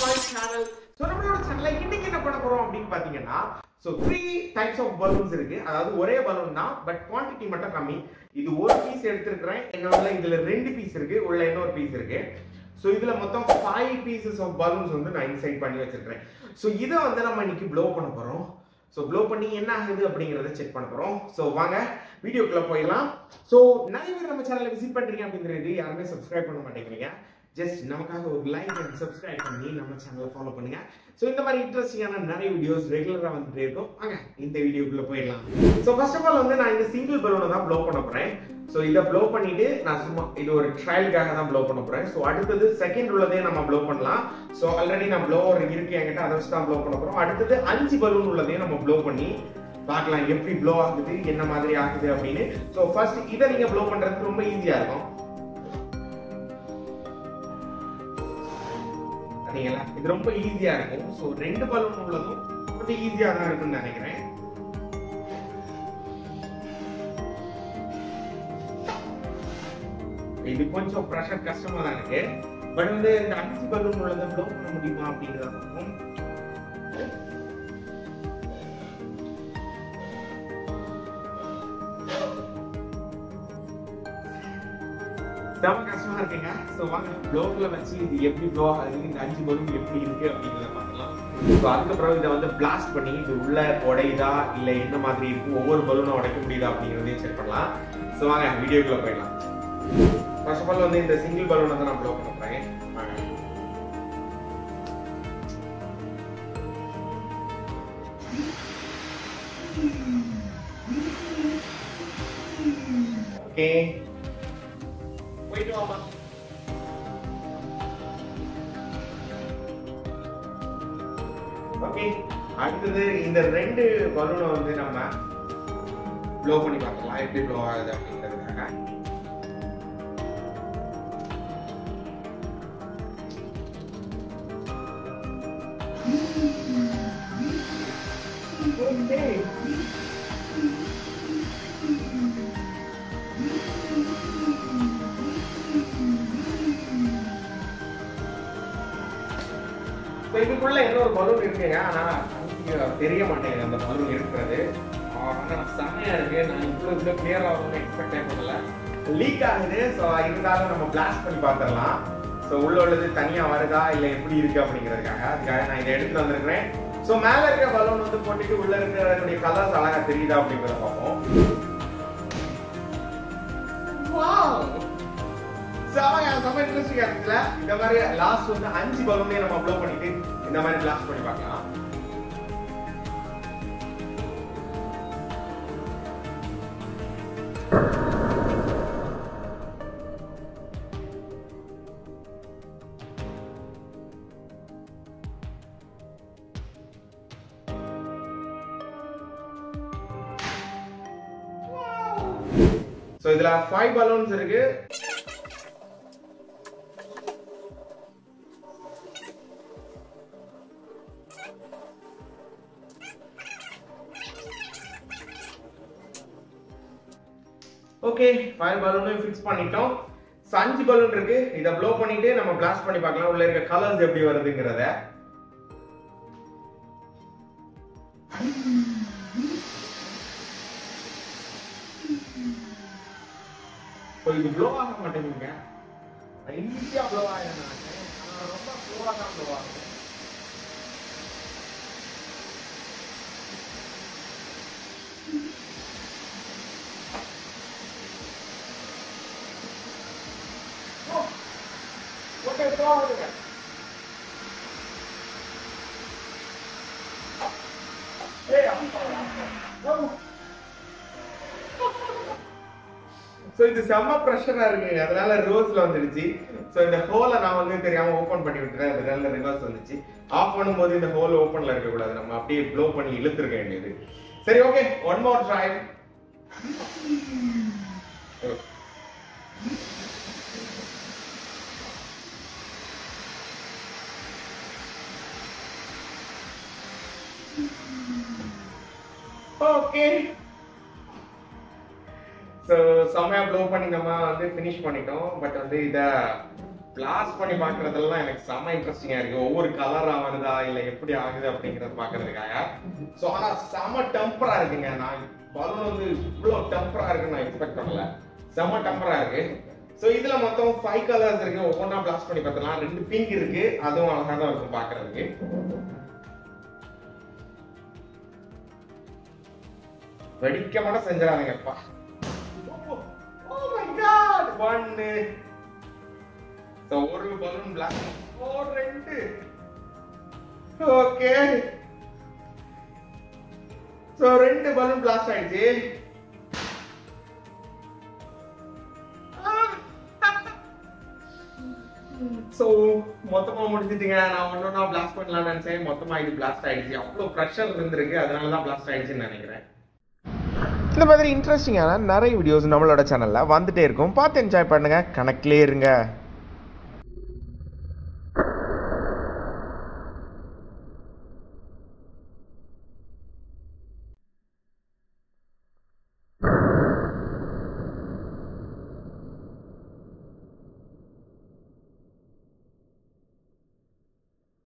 My channel so நம்மளோட சேனல்ல இன்னைக்கு என்ன பண்ண போறோம் அப்படின்னு பாத்தீங்கன்னா so three types of balloons இருக்கு அதாவது ஒரே பலூன் தான் பட் குவான்டிட்டி மட்டும் கம்மி இது ஒரு பீஸ் எடுத்திருக்கிறேன் என்னோட இதுல ரெண்டு பீஸ் இருக்கு உள்ள இன்னொரு பீஸ் இருக்கு ஸோ இதுல மொத்தம் ஃபைவ் பீசஸ் ஆஃப் பலூன்ஸ் வந்து நான் இன்சைட் பண்ணி வச்சிருக்கேன் ஸோ இதை வந்து நம்ம இன்னைக்கு ப்ளோ பண்ண போறோம் ஸோ ப்ளோ பண்ணி என்ன ஆகுது அப்படிங்கிறத செக் பண்ண போறோம் ஸோ வாங்க வீடியோக்குள்ள போயிடலாம் ஸோ நிறைய பேர் நம்ம சேனலை விசிட் பண்றீங்க அப்படிங்கிறது யாருமே சப்ஸ்கிரைப் பண்ண மாட்டேங்கிறீங்க ஜஸ்ட் நமக்காக ஒரு லைக் அண்ட் சப்ஸ்கிரைப் பண்ணி நம்ம சேனலை ஃபாலோ பண்ணுங்க ஸோ இந்த மாதிரி இன்ட்ரெஸ்டிங்கான நிறைய வீடியோஸ் ரெகுலராக வந்துட்டே இருக்கும் வாங்க இந்த வீடியோக்குள்ள போயிடலாம் ஸோ ஃபர்ஸ்ட் ஆஃப் ஆல் வந்து நான் இந்த சிங்கிள் பலூனை தான் ப்ளோ பண்ண போறேன் ஸோ இதை ப்ளோ பண்ணிட்டு நான் சும்மா இது ஒரு ட்ரையலுக்காக தான் ப்ளோ பண்ண போறேன் ஸோ அடுத்தது செகண்ட் உள்ளதே நம்ம ப்ளோ பண்ணலாம் ஸோ ஆல்ரெடி நான் ப்ளோவர் இருக்கு என்கிட்ட அதை வச்சு தான் ப்ளோ பண்ண போறோம் அடுத்தது அஞ்சு பலூன் உள்ளதையும் நம்ம ப்ளோ பண்ணி பார்க்கலாம் எப்படி ப்ளோ ஆகுது என்ன மாதிரி ஆகுது அப்படின்னு ஸோ ஃபர்ஸ்ட் இதை நீங்க ப்ளோ பண்றதுக்கு ரொம்ப ஈஸியா இருக்கும் சரிங்களா இது ரொம்ப ஈஸியா இருக்கும் ஸோ ரெண்டு பலூன் உள்ளதும் கொஞ்சம் ஈஸியா தான் இருக்கும்னு நினைக்கிறேன் இது கொஞ்சம் ப்ரெஷர் கஷ்டமா தான் இருக்கு பட் வந்து இந்த அஞ்சு பலூன் உள்ளதை ப்ளோ பண்ண முடியுமா அப்படிங்கிறத பார்ப்போம் செம கஷ்டமா இருக்குங்க ஸோ வாங்க ப்ளோக்ல வச்சு இது எப்படி ப்ளோ ஆகுது இந்த அஞ்சு பலூன் எப்படி இருக்கு அப்படிங்கிறத பார்க்கலாம் ஸோ அதுக்கப்புறம் இதை வந்து பிளாஸ்ட் பண்ணி இது உள்ள உடையுதா இல்லை என்ன மாதிரி இருக்கு ஒவ்வொரு பலூனும் உடைக்க முடியுதா அப்படிங்கிறதையும் செக் பண்ணலாம் ஸோ வாங்க வீடியோக்குள்ள போயிடலாம் ஃபர்ஸ்ட் ஆஃப் ஆல் வந்து இந்த சிங்கிள் பலூனை தான் நான் ப்ளோ பண்ண போறேன் வாங்க ஓகே போயிட்டு வாமா ஓகே அடுத்தது இந்த ரெண்டு பலூனை வந்து நம்ம ப்ளோ பண்ணி பார்க்கலாம் எப்படி ப்ளோ ஆகுது அப்படிங்கிறதுக்காக Okay. இப்போ இதுக்குள்ள இன்னொரு பலூன் இருக்குங்க ஆனா இங்க தெரிய மாட்டேங்குது அந்த பலூன் இருக்கிறது ஆனா செம்மையா இருக்கு நான் இவ்வளவு இவ்வளவு கிளியர் ஆகும்னு எக்ஸ்பெக்டே பண்ணல லீக் ஆகுது ஸோ இருந்தாலும் நம்ம பிளாஸ்ட் பண்ணி பார்த்துடலாம் ஸோ உள்ள உள்ளது தனியா வருதா இல்லை எப்படி இருக்கு அப்படிங்கிறதுக்காக அதுக்காக நான் இதை எடுத்துட்டு வந்திருக்கிறேன் ஸோ மேல இருக்கிற பலூன் வந்து போட்டுட்டு உள்ள இருக்கிற கலர்ஸ் அழகா தெரியுதா அப்படிங்கிறத பார்ப்போம் Wow! செமையா செம இன்ட்ரெஸ்டிங்கா இருக்குல்ல இந்த மாதிரி லாஸ்ட் வந்து அஞ்சு பலூனே நம்ம அப்லோட் பண்ணிட்டு இந்த மாதிரி பிளாஸ்ட் பண்ணி பார்க்கலாம் சோ இதுல ஃபைவ் பலூன்ஸ் இருக்கு ஓகே ஃபைவ் பலூனையும் ஃபிக்ஸ் பண்ணிட்டோம் So, அஞ்சு பலூன் இருக்கு இதை ப்ளோ பண்ணிட்டு நம்ம பிளாஸ்ட் பண்ணி பார்க்கலாம் உள்ள இருக்க கலர்ஸ் எப்படி வருதுங்கிறத So, இது ப்ளோ ஆக மாட்டேங்குங்க ஈஸியா ப்ளோ ஆகிடும் ஆனா ரொம்ப ஸ்லோவா தான் ப்ளோ ஆகுது ஓகே ப்ளோ ஆகுதுங்க ஏய் அப்பா ஸோ இது செம்ம ப்ரெஷரா இருக்குங்க அதனால ரிவர்ஸ்ல வந்துடுச்சு ஸோ இந்த ஹோலை நான் வந்து தெரியாம ஓப்பன் பண்ணி விட்டுறேன் அதனால ரிவர்ஸ் வந்துச்சு ஆஃப் பண்ணும்போது இந்த ஹோல் ஓப்பன்ல இருக்கக்கூடாது நம்ம அப்படியே ப்ளோ பண்ணி இழுத்துருக்க வேண்டியது சரி okay one more try okay so செம்மையா ப்ளோ பண்ணி நம்ம வந்து ஃபினிஷ் பண்ணிட்டோம் பட் வந்து இதை பிளாஸ்ட் பண்ணி பார்க்கறதெல்லாம் எனக்கு செம இன்ட்ரெஸ்டிங்கா இருக்கு ஒவ்வொரு கலரா வருதா இல்ல எப்படி ஆகுது அப்படிங்கறத பாக்குறதுக்காக சோ ஆனா செம டெம்பரா இருக்குங்க நான் பலூன் வந்து இவ்வளவு டெம்பரா இருக்குன்னு நான் எக்ஸ்பெக்ட் பண்ணல செம டெம்பரா இருக்கு சோ இதுல மொத்தம் ஃபைவ் கலர்ஸ் இருக்கு ஒவ்வொன்றா பிளாஸ்ட் பண்ணி பார்த்தலாம் ரெண்டு பிங்க் இருக்கு அதுவும் அழகா தான் இருக்கும் பாக்குறதுக்கு வெடிக்க மட்டும் செஞ்சிடாதீங்கப்பா ஓ மை காட் ஒன்னு சோ ஒரு பலூன் பிளாக் ஓ ரெண்டு ஓகே சோ ரெண்டு பலூன் பிளாஸ்ட் ஆயிடுச்சு சோ மொத்தமா முடிஞ்சிட்டுங்க நான் ஒன்னொன்னா பிளாஸ்ட் பண்ணலாம்னு நினைச்சேன் மொத்தமா இது பிளாஸ்ட் ஆயிடுச்சு அவ்வளவு ப்ரெஷர் இருந்திருக்கு அதனால தான் பிளாஸ்ட் ஆயிடுச்சுன்னு நினைக்கிறேன் இந்த மாதிரி இன்ட்ரெஸ்டிங்கான நிறைய வீடியோஸ் நம்மளோட சேனல்ல வந்துட்டே இருக்கும் பார்த்து என்ஜாய் பண்ணுங்க கணக்கிலே இருங்க